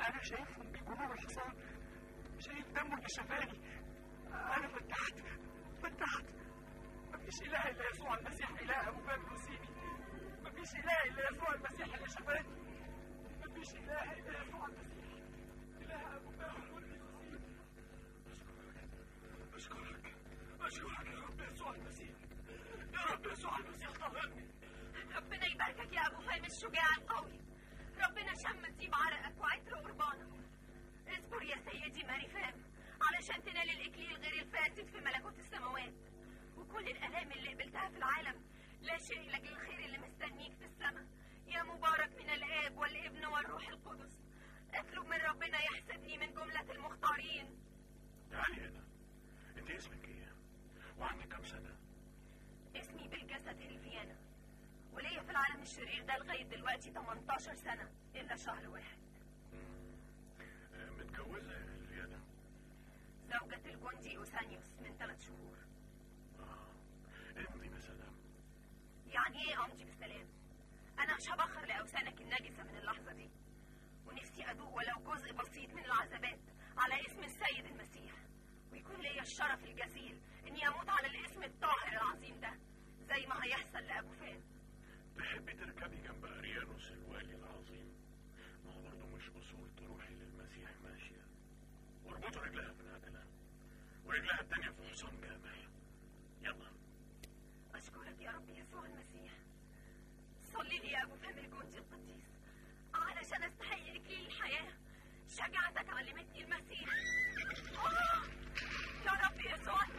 انا شايفهم بيجروا الحصان شايف دمه اللي شفاني انا فتحت فتحت مفيش اله الا يسوع المسيح اله ابو بكر وسيمي مفيش اله الا يسوع المسيح اللي شفاني مفيش اله الا يسوع المسيح اله ابو بكر وسيمي اشكرك اشكرك يا رب يسوع المسيح يا رب يسوع المسيح طهرني ربنا يباركك يا ابو فهم الشجاع القوي ربنا شم طيب عرقك وعطر قربانك اصبر يا سيدي ماري فام علشان تنال الاكليل غير الفاسد في ملكوت السماوات وكل الالام اللي قبلتها في العالم لا شيء لك الخير اللي مستنيك في السماء يا مبارك من الاب والابن والروح القدس اطلب من ربنا يحسبني من جملة المختارين تعالي هنا انت اسمك ايه وعندك كم سنه اسمي بالجسد هلفيانا وليا في العالم الشرير ده لغاية دلوقتي 18 سنة إلا شهر واحد آه، متجوزه يا هلفيانا زوجة الجندي أوسانيوس من ثلاث شهور امضي بسلام يعني ايه امضي بالسلام انا مش هبخر لاوثانك النجسه من اللحظه دي ونفسي ادوق ولو جزء بسيط من العذابات على اسم السيد المسيح ويكون ليا الشرف الجزيل اني اموت على الاسم الطاهر العظيم ده زي ما هيحصل لابو فان تحبي تركبي جنب اريانوس الوالي العظيم ما هو برضه مش اصول تروحي للمسيح ماشيه واربطي رجلها في نعجله ورجلها التانية في حصان جامع يلا اشكرك يا رب يسوع المسيح صلي لي يا ابو فهم الجندي القديس علشان استحق اكليل الحياه شجاعتك علمتني المسيح آه! يا رب يسوع